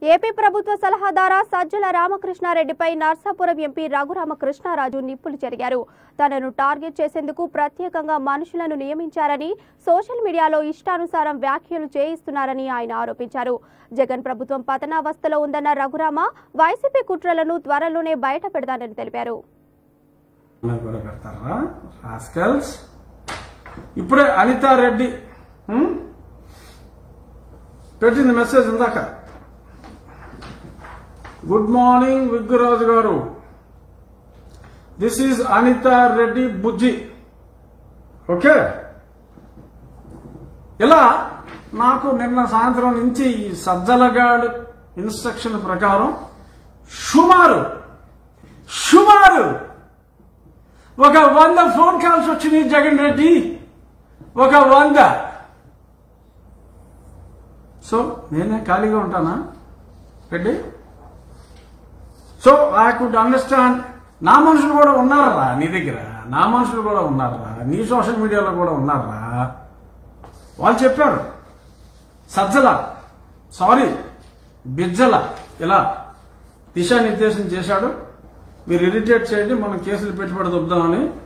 AP ప్రభుత్వ సలహాదార సజ్జల రామకృష్ణారెడ్డిపై నర్సాపురం ఎంపీ రఘురామకృష్ణారాజు నిప్పులు చెరిగారు తనను టార్గెట్ చేసేందుకు ప్రత్యేకంగా మనుషులను నియమించారని సోషల్ మీడియాలో ఇష్టానుసారం వ్యాఖ్యలు చేయిస్తున్నారని ఆయన ఆరోపించారు జగన్ ప్రభుత్వం పతనావస్థలో ఉందన్న రఘురామ వైసీపీ కుట్రలను త్వరలోనే బయట పెడతానని తెలిపారు అన్నది కూడా పెడతారా రాస్కల్స్ ఇప్పుడే అనితా రెడ్డి హ్మ్? పెట్టింది మెసేజ్ ఇందాక good morning Vigguraju garu this is Anitha Reddy Bujji okay ఇలా నాకు నిన్న సాయంత్రం నుంచి ఈ సజ్జలగాడు ఇన్స్ట్రక్షన్ ప్రకారం సుమారు సుమారు ఒక వంద ఫోన్ కాల్స్ వచ్చినాయి జగన్ రెడ్డి ఒక వంద సో నేనే ఖాళీగా ఉంటానా Reddy so I could understand నా మనుషులు కూడా ఉన్నారా నీ దగ్గర నా మనుషులు కూడా ఉన్నారా నీ సోషల్ మీడియాలో కూడా ఉన్నారా వాళ్ళు చెప్పారు సజ్జల సారీ బిజ్జల ఇలా దిశానిర్దేశం చేశాడు మీరు ఇరిటేట్ చేయండి మనం కేసులు పెట్టుబడి దొబ్బుదామని